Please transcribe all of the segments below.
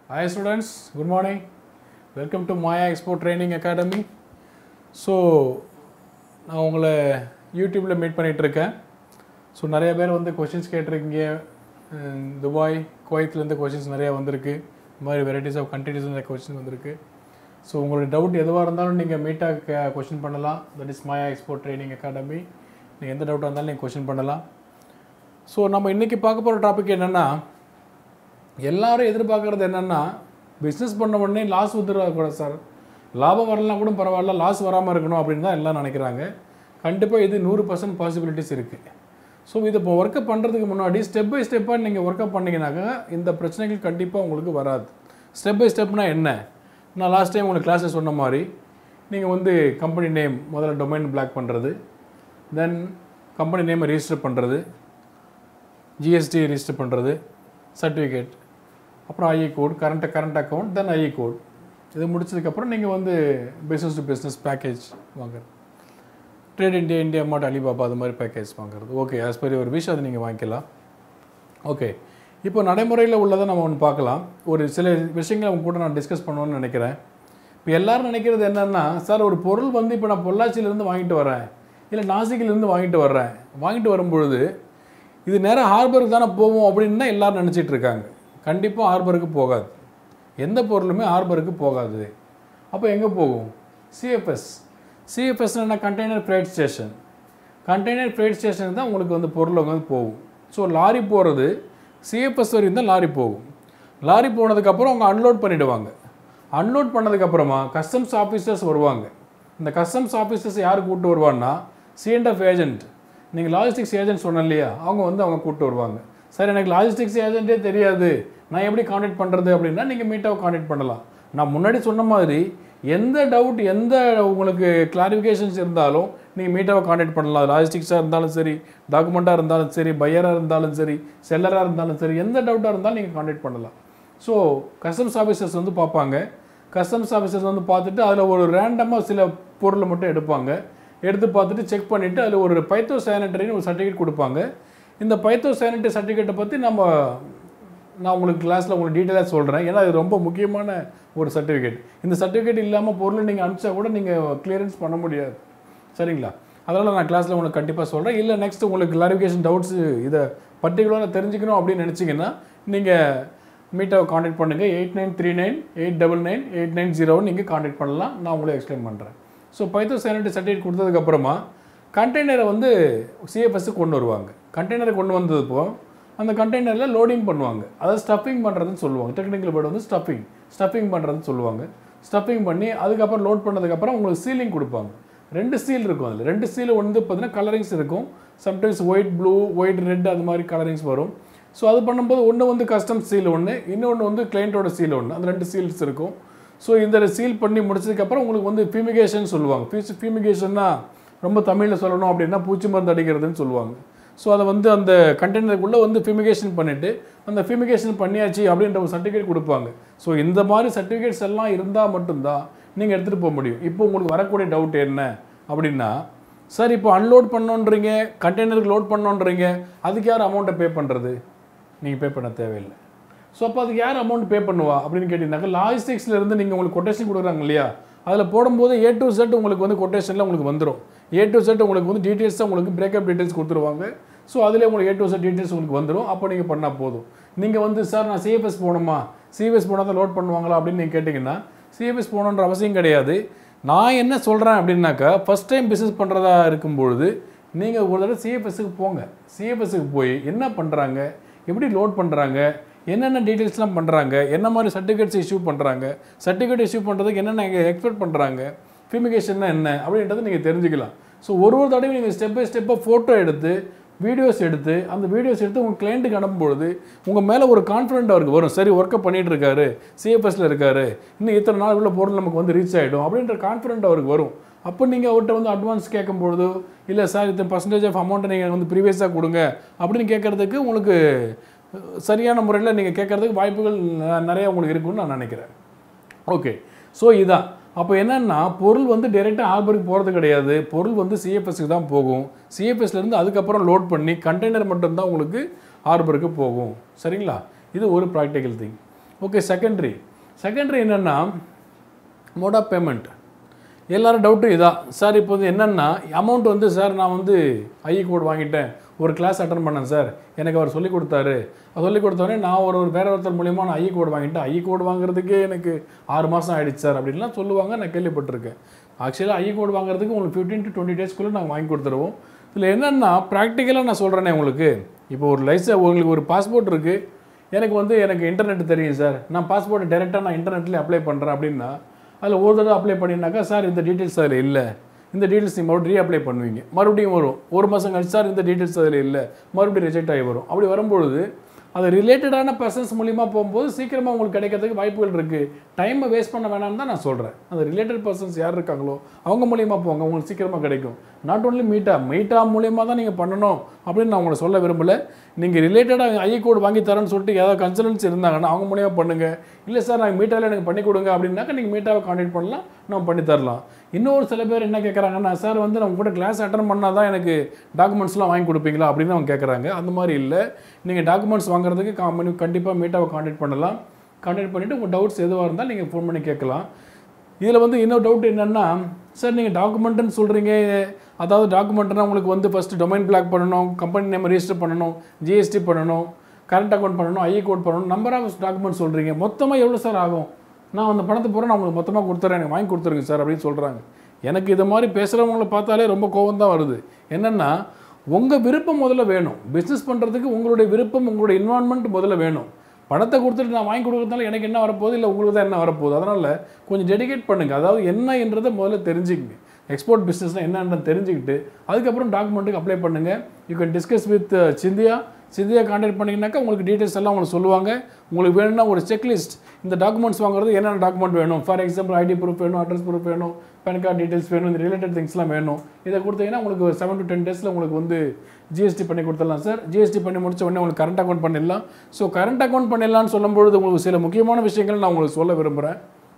Hi students, good morning. Welcome to Maya Export Training Academy. So நான் உங்களை யூடியூப்பில் meet பண்ணிகிட்ருக்கேன் ஸோ நிறைய பேர் வந்து கொஷின்ஸ் கேட்டிருக்கீங்க அஹ் துபாய் குவைத்லேருந்து கொஷின்ஸ் நிறையா வந்திருக்கு இந்த மாதிரி வெரைட்டிஸ் ஆஃப் கண்ட்ரிஸ் நிறைய கொஷின் வந்திருக்கு ஸோ உங்களுடைய டவுட் எதுவாக இருந்தாலும் நீங்கள் மீட்டாக கொஷின் பண்ணலாம் that is Maya export training academy நீங்கள் எந்த டவுட்டாக இருந்தாலும் நீங்கள் கொஷின் பண்ணலாம் ஸோ நம்ம இன்றைக்கி பார்க்க போகிற டாபிக் என்னென்னா எல்லாரும் எதிர்பார்க்குறது என்னென்னா பிஸ்னஸ் பண்ண உடனே லாஸ் வந்துடக்கூடாது சார் லாபம் வரலாம் கூட பரவாயில்ல லாஸ் வராமல் இருக்கணும் அப்படின்னு தான் எல்லாம் நினைக்கிறாங்க கண்டிப்பாக இது நூறு பர்சன்ட் பாசிபிலிட்டிஸ் இருக்குது ஸோ இது இப்போ ஒர்க்கப் பண்ணுறதுக்கு முன்னாடி ஸ்டெப் பை ஸ்டெப்பாக நீங்கள் ஒர்க்கப் பண்ணிங்கனாக்கா இந்த பிரச்சனைகள் கண்டிப்பாக உங்களுக்கு வராது ஸ்டெப் பை ஸ்டெப்னா என்ன நான் லாஸ்ட் டைம் உங்களுக்கு கிளாஸில் சொன்ன மாதிரி நீங்கள் வந்து கம்பெனி நேம் முதல்ல டொமைன் பிளாக் பண்ணுறது தென் கம்பெனி நேமை ரிஜிஸ்டர் பண்ணுறது ஜிஎஸ்டி ரிஜிஸ்டர் பண்ணுறது சர்டிஃபிகேட் அப்புறம் IE code current current account then IE code இது முடிச்சதுக்கப்புறம் நீங்கள் வந்து பிஸ்னஸ் டு பிஸ்னஸ் பேக்கேஜ் வாங்குறது trade India India mart Alibaba அது மாதிரி பேக்கேஜ் வாங்குறது ஓகே ஆஸ் பர் ஒரு விஷயம் அதை நீங்கள் வாங்கிக்கலாம் ஓகே இப்போ நடைமுறையில் உள்ளதை நம்ம ஒன்று பார்க்கலாம் ஒரு சில விஷயங்களை அவங்க கூட நான் டிஸ்கஸ் பண்ணணும்னு நினைக்கிறேன் இப்போ எல்லாரும் நினைக்கிறது என்னென்னா சார் ஒரு பொருள் வந்து இப்போ நான் பொள்ளாச்சியிலேருந்து வாங்கிட்டு வரேன் இல்லை நாசிக்கிலேருந்து வாங்கிட்டு வர்றேன் வாங்கிட்டு வரும்பொழுது இது நேராக ஹார்பருக்கு தானே போவோம் அப்படின்னு தான் எல்லாரும் நினச்சிட்டு இருக்காங்க கண்டிப்பாக ஹார்பருக்கு போகாது எந்த பொருளுமே ஹார்பருக்கு போகாது அப்போ எங்கே போகும் சிஎஃப்எஸ் சிஎஃப்எஸ் என்ன container freight station container freight ஸ்டேஷனுக்கு தான் உங்களுக்கு வந்து பொருள் வந்து போகும் ஸோ லாரி போகிறது சிஎஃப்எஸ் வரையும் தான் லாரி போகும் லாரி போனதுக்கப்புறம் அவங்க அன்லோட் பண்ணிவிடுவாங்க அன்லோட் பண்ணதுக்கப்புறமா கஸ்டம்ஸ் ஆஃபீஸர்ஸ் வருவாங்க இந்த கஸ்டம்ஸ் ஆஃபீஸர்ஸ் யார் கூப்பிட்டு வருவான்னா சிஎன்எஃப் ஏஜென்ட் நீங்கள் லாஜிஸ்டிக்ஸ் ஏஜென்ட் சொன்னேன் இல்லையா அவங்க வந்து அவங்க கூப்பிட்டு வருவாங்க சார் எனக்கு லாஜிஸ்டிக்ஸ் ஏஜென்ட்டே தெரியாது நான் எப்படி காண்டாக்ட் பண்ணுறது அப்படின்னா நீங்கள் மீட்டாக காண்டாக்ட் பண்ணலாம் நான் முன்னாடி சொன்ன மாதிரி எந்த டவுட் எந்த உங்களுக்கு கிளாரிஃபிகேஷன்ஸ் இருந்தாலும் நீங்கள் மீட்டாவை காண்டாக்ட் பண்ணலாம் லாஜிஸ்டிக்ஸாக இருந்தாலும் சரி டாக்குமெண்ட்டாக இருந்தாலும் சரி பையராக இருந்தாலும் சரி செல்லராக இருந்தாலும் சரி எந்த டவுட்டாக இருந்தாலும் நீங்கள் காண்டாக்ட் பண்ணலாம் ஸோ கஸ்டம்ஸ் ஆஃபீஸர்ஸ் வந்து பார்ப்பாங்க கஸ்டம்ஸ் ஆஃபீஸர்ஸ் வந்து பார்த்துட்டு அதில் ஒரு ரேண்டமாக சில பொருளை மட்டும் எடுப்பாங்க எடுத்து பார்த்துட்டு செக் பண்ணிவிட்டு அதில் ஒரு பைத்தோ சானிட்டரின்னு ஒரு சர்டிஃபிகேட் கொடுப்பாங்க இந்த பைத்தோ சானிட்டரி சர்டிஃபிகேட்டை பற்றி நம்ம நான் உங்களுக்கு கிளாஸில் உங்களுக்கு டீட்டெயிலாக சொல்கிறேன் ஏன்னா இது ரொம்ப முக்கியமான ஒரு சர்டிஃபிகேட் இந்த சர்டிஃபிகேட் இல்லாமல் பொருளை நீங்கள் அனுப்பிச்சா கூட நீங்கள் கிளியரன்ஸ் பண்ண முடியாது சரிங்களா அதனால் நான் கிளாஸில் உங்களுக்கு கண்டிப்பாக சொல்கிறேன் இல்லை நெக்ஸ்ட் உங்களுக்கு கிளாரிஃபிகேஷன் டவுட்ஸ் இதை பர்டிகுலராக தெரிஞ்சுக்கணும் அப்படின்னு நினச்சிங்கன்னா நீங்கள் மீட்டாவை காண்டாக்ட் பண்ணுங்கள் eight nine three nine eight double nine eight nine ஜீரோன்னு நீங்கள் காண்டாக்ட் பண்ணலாம் நான் உங்களுக்கு எக்ஸ்பிளைன் பண்ணுறேன் ஸோ பைத்தோ சானிட்டரி சர்டிஃபிகேட் கொடுத்ததுக்கப்புறமா கண்டெய்னரை வந்து சிஎஃப்எஸ்க்கு கொண்டு வருவாங்க கண்டெய்னரை கொண்டு வந்ததுப்போ அந்த கண்டெய்னரில் லோடிங் பண்ணுவாங்க அதாவது ஸ்டஃபிங் பண்ணுறதுன்னு சொல்லுவாங்க டெக்னிக்கல் வேர்டு வந்து ஸ்டஃபிங் ஸ்டஃபிங் பண்ணுறதுன்னு சொல்லுவாங்க ஸ்டஃபிங் பண்ணி அதுக்கப்புறம் லோட் பண்ணதுக்கப்புறம் உங்களுக்கு சீலிங் கொடுப்பாங்க ரெண்டு சீல் இருக்கும் அதில் ரெண்டு சீல் வந்து பார்த்தீங்கன்னா கலரிங்ஸ் இருக்கும் sometimes white blue white red அது மாதிரி கலரிங்ஸ் வரும் ஸோ அது பண்ணும்போது ஒன்று வந்து கஸ்டம் சீல் ஒன்று இன்னொன்று வந்து கிளைண்ட்டோட சீல் ஒன்று அந்த ரெண்டு சீல்ஸ் இருக்கும் ஸோ இந்த சீல் பண்ணி முடிச்சதுக்கப்புறம் உங்களுக்கு வந்து ஃபியூமிகேஷன் சொல்லுவாங்க ஃபீஸ் ஃபியூமிகேஷன்னா ரொம்ப தமிழில் சொல்லணும் அப்படின்னா பூச்சி மருந்து அடிக்கிறதுன்னு சொல்லுவாங்க ஸோ அதை வந்து அந்த கண்டெய்னருக்குள்ளே வந்து ஃபியூமிகேஷன் பண்ணிவிட்டு அந்த ஃபியூமிகேஷன் பண்ணியாச்சு அப்படின்ற ஒரு சர்டிஃபிகேட் கொடுப்பாங்க ஸோ இந்த மாதிரி சர்டிஃபிகேட்ஸ் எல்லாம் இருந்தால் மட்டும்தான் நீங்கள் எடுத்துகிட்டு போக முடியும் இப்போ உங்களுக்கு வரக்கூடிய டவுட் என்ன அப்படின்னா சார் இப்போ அன்லோட் பண்ணோன்றீங்க கண்டெய்னருக்கு லோட் பண்ணோன்றீங்க அதுக்கு யார் அமௌண்ட்டை பே பண்ணுறது நீங்கள் பே பண்ண தேவையில்லை ஸோ அப்போ அதுக்கு யார் அமௌண்ட் பே பண்ணுவா அப்படின்னு கேட்டிங்கனாக்கா லாஜிஸ்டிக்ஸில் இருந்து நீங்கள் உங்களுக்கு கொட்டேஷன் கொடுக்குறாங்க இல்லையா அதில் போடும்போது ஏ டு செட் உங்களுக்கு வந்து கொட்டேஷனில் உங்களுக்கு வந்துடும் ஏ டு செட் உங்களுக்கு வந்து டீட்டெயில்ஸாக உங்களுக்கு பிரேக்கப் டீட்டெயில்ஸ் கொடுத்துருவாங்க ஸோ அதிலே உங்களுக்கு ஏ டு செட் டீட்டெயில்ஸ் உங்களுக்கு வந்துடும் அப்போ நீங்கள் பண்ணால் போதும் நீங்கள் வந்து சார் நான் சிஎஃப்எஸ் போகணுமா சிஎஃப்எஸ் போனால் தான் லோட் பண்ணுவாங்களா அப்படின்னு நீங்கள் கேட்டிங்கன்னா சிஎஃப்எஸ் போகணுன்ற அவசியம் கிடையாது நான் என்ன சொல்கிறேன் அப்படின்னாக்கா ஃபஸ்ட் டைம் பிஸ்னஸ் பண்ணுறதா இருக்கும்பொழுது நீங்கள் ஒரு தடவை சிஎஃப்எஸ்க்கு போங்க சிஎஃப்எஸ்க்கு போய் என்ன பண்ணுறாங்க எப்படி லோட் பண்ணுறாங்க என்னென்ன டீட்டெயில்ஸ்லாம் பண்ணுறாங்க என்ன மாதிரி சர்டிஃபிகேட்ஸ் இஷ்யூ பண்ணுறாங்க சர்டிஃபிகேட் இஷ்யூ பண்ணுறதுக்கு என்னென்ன எக்ஸ்பெக்ட் பண்ணுறாங்க ஃபியூமிகேஷன்னா என்ன அப்படின்றத நீங்கள் தெரிஞ்சுக்கலாம் ஸோ ஒரு ஒரு தடவையும் நீங்கள் ஸ்டெப் பை ஸ்டெப்பாக ஃபோட்டோ எடுத்து வீடியோஸ் எடுத்து அந்த வீடியோஸ் எடுத்து உங்கள் கிளைண்ட்டுக்கு அனுப்பும்பொழுது உங்கள் மேலே ஒரு கான்ஃபிடென்ட் அவருக்கு வரும் சரி ஒர்க்கப் பண்ணிகிட்டு இருக்காரு சிஎஃப்எஸில் இருக்காரு இன்னும் இத்தனை நாள் உள்ள பொருள் நமக்கு வந்து ரீச் ஆகிடும் அப்படின்ற கான்ஃபிடென்ட் அவருக்கு வரும் அப்போ நீங்கள் அவர்கிட்ட வந்து அட்வான்ஸ் கேட்கும்பொழுது இல்லை சார் இத்தனை பர்சன்டேஜ் ஆஃப் அமௌண்ட்டை நீங்கள் வந்து ப்ரீவியஸாக கொடுங்க அப்படின்னு கேட்குறதுக்கு உங்களுக்கு சரியான முறையில் நீங்கள் கேட்குறதுக்கு வாய்ப்புகள் நிறையா உங்களுக்கு இருக்குன்னு நான் நினைக்கிறேன் ஓகே ஸோ இதான் அப்போ என்னென்னா பொருள் வந்து டைரெக்டாக ஹார்பருக்கு போகிறது கிடையாது பொருள் வந்து சிஎஃப்எஸ்க்கு தான் போகும் சிஎஃப்எஸ்லேருந்து அதுக்கப்புறம் லோட் பண்ணி கண்டெய்னர் மட்டும்தான் உங்களுக்கு ஹார்பருக்கு போகும் சரிங்களா இது ஒரு practical thing okay secondary secondary என்னென்னா மோட் ஆஃப் பேமெண்ட் எல்லாரும் டவுட்டும் இதான் சார் இப்போ வந்து என்னென்னா அமௌண்ட் வந்து சார் நான் வந்து ஐ கோட் வாங்கிட்டேன் ஒரு கிளாஸ் அட்டன் பண்ணேன் சார் எனக்கு அவர் சொல்லி கொடுத்தாரு அவர் சொல்லி கொடுத்தோடனே நான் ஒரு ஒரு வேற ஒருத்தர் மூலியமாக நான் ஐ கோட் வாங்கிட்டேன் ஐ கோட் வாங்குறதுக்கே எனக்கு ஆறு மாதம் ஆயிடுச்சு சார் அப்படின்லாம் சொல்லுவாங்க நான் கேள்விப்பட்டிருக்கேன் ஆக்சுவலாக ஐ கோட் வாங்குறதுக்கு உங்களுக்கு ஃபிஃப்டீன் டு டுவெண்ட்டி டேஸ்க்குள்ளே நாங்கள் வாங்கி கொடுத்துருவோம் இதில் என்னென்னா ப்ராக்டிக்கலாக நான் சொல்கிறேனே உங்களுக்கு இப்போ ஒரு லைசன் உங்களுக்கு ஒரு பாஸ்போர்ட் இருக்குது எனக்கு வந்து எனக்கு இன்டர்நெட் தெரியும் சார் நான் பாஸ்போர்ட்டை டேரெக்டாக நான் இன்டர்நெட்லேயே அப்ளை பண்ணுறேன் அப்படின்னா அதில் ஒரு தடவை அப்ளை பண்ணினாக்கா சார் இந்த டீட்டெயில்ஸ் அதில் இல்லை இந்த டீட்டெயில்ஸ் நீங்கள் மறுபடியும் ரீஅப்ளை பண்ணுவீங்க மறுபடியும் வரும் ஒரு மாதம் கழிச்சு சார் இந்த டீட்டெயில்ஸ் அதில் இல்லை மறுபடியும் ரிஜெக்ட் ஆகி வரும் அப்படி வரும்பொழுது அது ரிலேட்டடான பர்சன்ஸ் மூலிமா போகும்போது சீக்கிரமாக உங்களுக்கு கிடைக்கிறதுக்கு வாய்ப்புகள் இருக்குது டைமை வேஸ்ட் பண்ண வேணாம்னு தான் நான் சொல்கிறேன் அந்த ரிலேட்டட் பர்சன்ஸ் யார் இருக்காங்களோ அவங்க மூலியமாக போங்க உங்களுக்கு சீக்கிரமாக கிடைக்கும் நாட் ஓன்லி மீட்டா மீட்டா மூலியமாக தான் நீங்கள் பண்ணணும் அப்படின்னு நான் உங்களை சொல்ல விரும்பலை நீங்கள் ரிலேட்டடாக ஐ கோட் வாங்கி தரேன்னு சொல்லிட்டு ஏதாவது கன்சல்டன்ஸ் இருந்தாங்கன்னா அவங்க மூலியமாக பண்ணுங்கள் இல்லை சார் நான் மீட்டாவில் எனக்கு பண்ணி கொடுங்க அப்படின்னாக்கா நீங்கள் மீட்டாவை கான்டாக்ட் பண்ணலாம் நம்ம பண்ணி தரலாம் இன்னொரு சில பேர் என்ன கேட்குறாங்கன்னா சார் வந்து நம்ம கூட கிளாஸ் அட்டன் பண்ணால் தான் எனக்கு டாக்குமெண்ட்ஸ்லாம் வாங்கி கொடுப்பீங்களா அப்படின்னு அவங்க கேட்குறாங்க அந்த மாதிரி இல்லை நீங்கள் டாக்குமெண்ட்ஸ் வாங்குறதுக்கு கம்பெனி கண்டிப்பாக மீட்டாவை கான்டாக்ட் பண்ணலாம் கான்டாக்ட் பண்ணிவிட்டு உங்கள் டவுட்ஸ் எதுவாக இருந்தால் நீங்கள் ஃபோன் பண்ணி கேட்கலாம் இதில் வந்து இன்னொரு டவுட் என்னென்னா சார் நீங்கள் டாக்குமெண்ட்டுன்னு சொல்கிறீங்க அதாவது டாக்குமெண்ட்னா உங்களுக்கு வந்து ஃபஸ்ட்டு டொமைன் பிளாக் பண்ணணும் கம்பெனி நேம் ரெஜிஸ்டர் பண்ணணும் ஜிஎஸ்டி பண்ணணும் கரண்ட் அக்கௌண்ட் பண்ணணும் ஐ கோட் பண்ணணும் நம்பர் ஆஃப் டாக்குமெண்ட் சொல்கிறீங்க மொத்தமாக எவ்வளோ சார் ஆகும் நான் அந்த பணத்தை பூரா நான் உங்களுக்கு மொத்தமாக கொடுத்துறேன் எனக்கு வாங்கி கொடுத்துருங்க சார் அப்படின்னு சொல்கிறாங்க எனக்கு இது மாதிரி பேசுகிறவங்கள பார்த்தாலே ரொம்ப கோபம் தான் வருது என்னென்னா உங்கள் விருப்பம் முதல்ல வேணும் பிஸ்னஸ் பண்ணுறதுக்கு உங்களுடைய விருப்பம் உங்களுடைய இன்வால்மெண்ட் முதல்ல வேணும் பணத்தை கொடுத்துட்டு நான் வாங்கி கொடுக்கறதுனால எனக்கு என்ன வரப்போகுது இல்லை உங்களுக்கு தான் என்ன வரப்போகுது அதனால் கொஞ்சம் டெடிகேட் பண்ணுங்கள் அதாவது என்ன என்றதை முதல்ல தெரிஞ்சுக்கங்க எக்ஸ்போர்ட் பிஸ்னஸ்னால் என்னன்னு தெரிஞ்சுக்கிட்டு அதுக்கப்புறம் டாக்குமெண்ட்டுக்கு அப்ளை பண்ணுங்கள் you can discuss with Cynthia Cynthia contact பண்ணிங்கனாக்கா உங்களுக்கு டீட்டெயில்ஸ் எல்லாம் உங்களுக்கு சொல்லுவாங்க உங்களுக்கு வேணும்னா ஒரு செக்லிஸ்ட் இந்த டாக்குமெண்ட்ஸ் வாங்குறது என்னென்ன டாக்குமெண்ட் வேணும் ஃபார் எக்ஸாம்பிள் ஐடி ப்ரூஃப் வேணும் அட்ரஸ் ப்ரூஃப் வேணும் பேன் கார்டு டீட்டெயில்ஸ் வேணும் இந்த ரிலேட்டட் திங்ஸ்லாம் வேணும் இதை கொடுத்தீங்கன்னா உங்களுக்கு ஒரு செவன் டு டென் டேஸில் உங்களுக்கு வந்து ஜிஎஸ்டி பண்ணி கொடுத்துடலாம் சார் ஜிஎஸ்டி பண்ணி முடிச்ச உடனே உங்களுக்கு கரண்ட் அக்கௌண்ட் பண்ணிடலாம் ஸோ கரண்ட் அக்கௌண்ட் பண்ணிடலாம்னு சொல்லும்பொழுது உங்களுக்கு சில முக்கியமான விஷயங்கள் நான் உங்களுக்கு சொல்ல விரும்புகிறேன்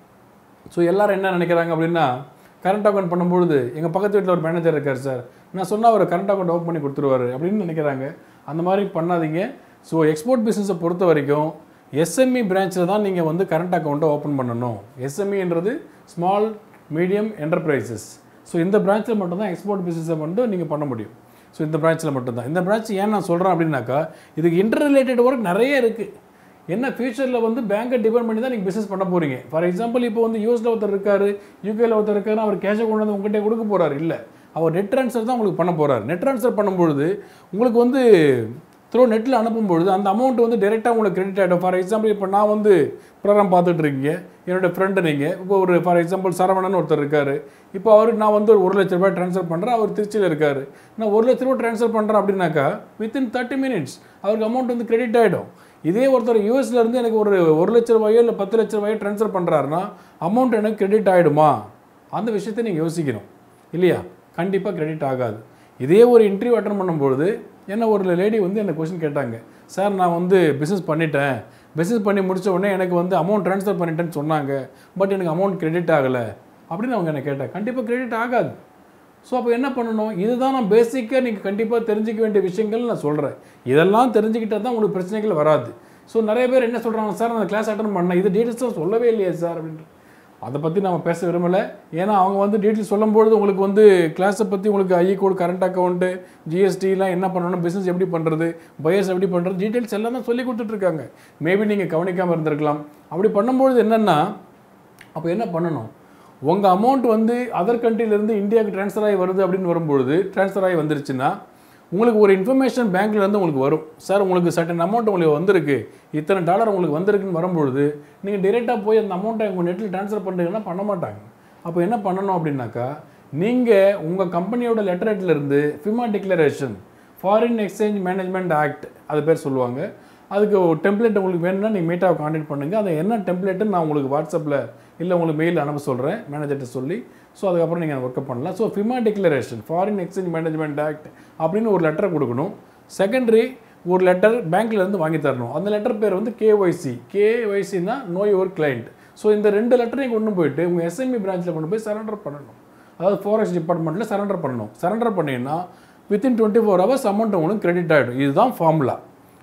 ஸோ எல்லாரும் என்ன நினைக்கிறாங்க அப்படின்னா கரண்ட் அக்கௌண்ட் பண்ணும்பொழுது எங்கள் பக்கத்து வீட்டில் ஒரு மேனேஜர் இருக்கார் சார் நான் சொன்னால் அவர் கரண்ட் அக்கௌண்ட் ஓப்பன் பண்ணி கொடுத்துருவாரு அப்படின்னு நினைக்கிறாங்க அந்த மாதிரி பண்ணாதீங்க ஸோ எக்ஸ்போர்ட் பிஸ்னஸை பொறுத்த வரைக்கும் எஸ்எம்இ பிரான்ச்சில் தான் நீங்கள் வந்து கரண்ட் அக்கௌண்ட்டை ஓப்பன் பண்ணணும் எஸ்எம்இன்றது ஸ்மால் மீடியம் என்டர்பிரைசஸ் ஸோ இந்த பிரான்ச்சில் மட்டும்தான் எக்ஸ்போர்ட் பிஸ்னஸை வந்து நீங்கள் பண்ண முடியும் ஸோ இந்த பிரான்ச்சில் மட்டும்தான் இந்த பிரான்ச் ஏன் நான் சொல்கிறேன் அப்படின்னாக்கா இதுக்கு இன்டர் ரிலேட்டட் ஒர்க் நிறைய இருக்குது என்ன ஃபியூச்சரில் வந்து பேங்கை டிபெண்ட் பண்ணி தான் நீங்கள் பிஸ்னஸ் பண்ண போகிறீங்க ஃபார் எக்ஸாம்பிள் இப்போ வந்து யூஎஸில் ஒருத்தர் இருக்கார் யூகேல ஒருத்தர் இருக்காரு அவர் கேஷை கொண்டு வந்து உங்கள்கிட்ட கொடுக்க போகிறார் இல்லை அவர் நெட் ட்ரான்ஸ்ஃபர் தான் உங்களுக்கு பண்ண போகிறார் நெட் ட்ரான்ஸ்ஃபர் பண்ணும்பொழுது உங்களுக்கு வந்து த்ரூ நெட்டில் அனுப்பும்பொழுது அந்த அமௌண்ட் வந்து டேரெக்டாக உங்களுக்கு கிரெடிட் ஆகிடும் ஃபார் எக்ஸாம்பிள் இப்போ நான் வந்து ப்ரோக்ராம் பார்த்துட்டு இருக்கீங்க என்னோட ஃப்ரெண்டு நீங்கள் இப்போ ஒரு ஃபார் எக்ஸாம்பிள் சரவணன் ஒருத்தர் இருக்கார் இப்போ அவர் நான் வந்து ஒரு லட்ச ரூபாய் ட்ரான்ஸ்ஃபர் பண்ணுறேன் அவர் திருச்சியில் இருக்கார் நான் ஒரு லட்ச ரூபாய் ட்ரான்ஸ்ஃபர் பண்ணுறேன் அப்படின்னாக்கா வித்தின் தேர்ட்டி மினிட்ஸ் அவருக்கு அமௌண்ட் வந்து கிரெடிட் ஆகிடும் இதே ஒருத்தர் யூஎஸ்ல இருந்து எனக்கு ஒரு ஒரு லட்ச ரூபாயோ இல்லை பத்து லட்ச ரூபாயோ ட்ரான்ஸ்ஃபர் பண்ணுறாருன்னா அமௌண்ட் எனக்கு கிரெடிட் ஆகிடுமா அந்த விஷயத்தை நீங்கள் யோசிக்கணும் இல்லையா கண்டிப்பாக கிரெடிட் ஆகாது இதே ஒரு இன்டர்வியூ அட்டன் பண்ணும்பொழுது என்ன ஒரு லேடி வந்து என்ன கொஸ்டின் கேட்டாங்க சார் நான் வந்து பிஸ்னஸ் பண்ணிட்டேன் பிஸ்னஸ் பண்ணி முடிச்ச உடனே எனக்கு வந்து அமௌண்ட் ட்ரான்ஸ்ஃபர் பண்ணிட்டேன்னு சொன்னாங்க பட் எனக்கு அமௌண்ட் கிரெடிட் ஆகலை அப்படின்னு அவங்க என்ன கேட்டாங்க கண்டிப்பாக கிரெடிட் ஆகாது ஸோ அப்போ என்ன பண்ணணும் இதுதான் நான் பேசிக்காக நீங்கள் கண்டிப்பாக தெரிஞ்சிக்க வேண்டிய விஷயங்கள் நான் சொல்கிறேன் இதெல்லாம் தெரிஞ்சுக்கிட்டால் தான் உங்களுக்கு பிரச்சனைகள் வராது ஸோ நிறைய பேர் என்ன சொல்கிறாங்க சார் நான் கிளாஸ் அட்டன் பண்ணேன் இது டீட்டெயில்ஸ் சொல்லவே இல்லையே சார் அப்படின்ட்டு அதை பற்றி நம்ம பேச விரும்பலை ஏன்னா அவங்க வந்து டீட்டெயில்ஸ் சொல்லும்பொழுது உங்களுக்கு வந்து கிளாஸை பற்றி உங்களுக்கு ஐ கோட் கரண்ட் அக்கௌண்ட்டு ஜிஎஸ்டிலாம் என்ன பண்ணணும் பிஸ்னஸ் எப்படி பண்ணுறது பயர்ஸ் எப்படி பண்ணுறது டீட்டெயில்ஸ் எல்லாம் தான் சொல்லி கொடுத்துட்ருக்காங்க மேபி நீங்கள் கவனிக்காமல் இருந்திருக்கலாம் அப்படி பண்ணும்பொழுது என்னென்னா அப்போ என்ன பண்ணணும் உங்கள் அமௌண்ட் வந்து அதர் கண்ட்ரிலேருந்து இந்தியாவுக்கு ட்ரான்ஸ்ஃபர் ஆகி வருது அப்படின்னு வரும்பொழுது ட்ரான்ஸ்ஃபர் ஆகி வந்துருச்சுன்னா உங்களுக்கு ஒரு இன்ஃபர்மேஷன் பேங்க்லேருந்து உங்களுக்கு வரும் சார் உங்களுக்கு சர்டன் அமௌண்ட் உங்களுக்கு வந்திருக்கு இத்தனை டாலர் உங்களுக்கு வந்திருக்குன்னு வரும்பொழுது நீங்கள் டிரெக்டாக போய் அந்த அமௌண்ட்டை உங்கள் நெட்டில் ட்ரான்ஸ்ஃபர் பண்ணுறீங்கன்னா பண்ண மாட்டாங்க அப்போ என்ன பண்ணணும் அப்படின்னாக்கா நீங்கள் உங்கள் கம்பெனியோட லெட்டர் இருந்து FEMA declaration foreign exchange management act அது பேர் சொல்லுவாங்க அதுக்கு ஒரு டெம்ப்ளேட் உங்களுக்கு வேணும்னா நீங்கள் மீட்டாவை காண்டாக்ட் பண்ணுங்கள் அது என்ன டெம்ப்ளேட்டுன்னு நான் உங்களுக்கு வாட்ஸ்அப்பில் இல்லை உங்களுக்கு மெயில் அனுப்ப சொல்கிறேன் மேனேஜர்கிட்ட சொல்லி ஸோ அதுக்கப்புறம் நீங்கள் ஒர்க் பண்ணலாம் so FEMA declaration foreign exchange management act அப்படின்னு ஒரு லெட்டர் கொடுக்கணும் செகண்டரி ஒரு லெட்டர் பேங்க்லேருந்து வாங்கி தரணும் அந்த லெட்டர் பேர் வந்து கேஒய்சி கேஒய்சின்னா நோ யுவர் கிளைண்ட் ஸோ இந்த ரெண்டு லெட்டரையும் கொண்டு போயிட்டு உங்கள் எஸ்எம்இ பிரான்ச்சில் கொண்டு போய் சரண்டர் பண்ணணும் அதாவது ஃபாரஸ்ட் டிபார்ட்மெண்ட்டில் சரண்டர் பண்ணணும் சரண்டர் பண்ணிங்கன்னா within twenty four hours amount உங்களுக்கு கிரெடிட் ஆகிடும் இதுதான் ஃபார்முலா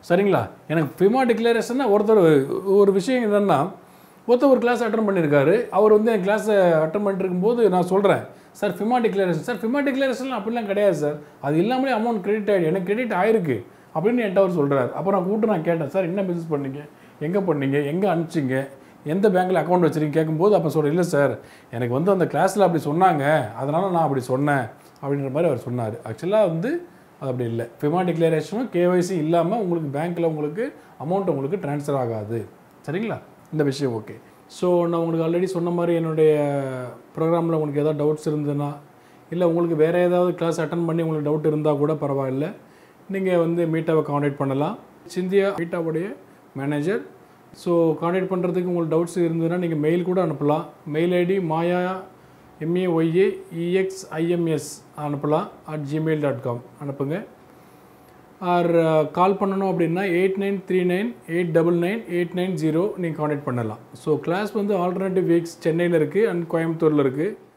சரிங்களா எனக்கு ஃபிமா டிக்ளரேஷன்னா ஒருத்தர் ஒரு விஷயம் என்னென்னா ஒருத்தர் ஒரு கிளாஸ் அட்டன் பண்ணியிருக்காரு அவர் வந்து என் கிளாஸை அட்டன் பண்ணிட்டு இருக்கும்போது நான் சொல்கிறேன் sir FEMA declaration sir FEMA declaration அப்படிலாம் கிடையாது சார் அது இல்லாமலே அமௌண்ட் கிரெடிட் ஆகிடு எனக்கு கிரெடிட் ஆயிருக்கு அப்படின்னு என்கிட்ட அவர் சொல்கிறார் அப்போ நான் கூப்பிட்டு நான் கேட்டேன் சார் என்ன பிஸ்னஸ் பண்ணீங்க எங்கே பண்ணீங்க எங்கே அனுப்பிச்சிங்க எந்த பேங்க்கில் அக்கௌண்ட் வச்சுருக்கீங்க கேட்கும்போது அப்போ சொல்கிறேன் இல்லை சார் எனக்கு வந்து அந்த கிளாஸில் அப்படி சொன்னாங்க அதனால் நான் அப்படி சொன்னேன் அப்படின்ற மாதிரி அவர் சொன்னார் ஆக்சுவலாக வந்து அது அப்படி இல்லை ஃபிமா டிக்ளரேஷனும் கேஒய்சி இல்லாமல் உங்களுக்கு பேங்க்கில் உங்களுக்கு அமௌண்ட் உங்களுக்கு ட்ரான்ஸ்ஃபர் ஆகாது சரிங்களா இந்த விஷயம் ஓகே ஸோ நான் உங்களுக்கு ஆல்ரெடி சொன்ன மாதிரி என்னுடைய ப்ரோக்ராமில் உங்களுக்கு ஏதாவது டவுட்ஸ் இருந்ததுன்னா இல்லை உங்களுக்கு வேறு ஏதாவது கிளாஸ் அட்டன் பண்ணி உங்களுக்கு டவுட் இருந்தால் கூட பரவாயில்ல நீங்கள் வந்து மீட்டாவை காண்டாக்ட் பண்ணலாம் சிந்தியா மீட்டாவுடைய மேனேஜர் ஸோ காண்டாக்ட் பண்ணுறதுக்கு உங்களுக்கு டவுட்ஸ் இருந்ததுன்னா நீங்கள் மெயில் கூட அனுப்பலாம் மெயில் ஐடி மாயா எம்ஏஒய்ஏ இஎக்ஸ்ஐஎம்எஸ் அனுப்பலாம் அட் ஜிமெயில் டாட் காம் அனுப்புங்க ஆர் கால் பண்ணணும் அப்படின்னா eight nine three nine eight double nine eight nine zero நீங்கள் காண்டாக்ட் பண்ணலாம் ஸோ கிளாஸ் வந்து ஆல்டர்னேட்டிவ் வீக்ஸ் சென்னையில் இருக்குது அண்ட் கோயம்புத்தூரில் இருக்குது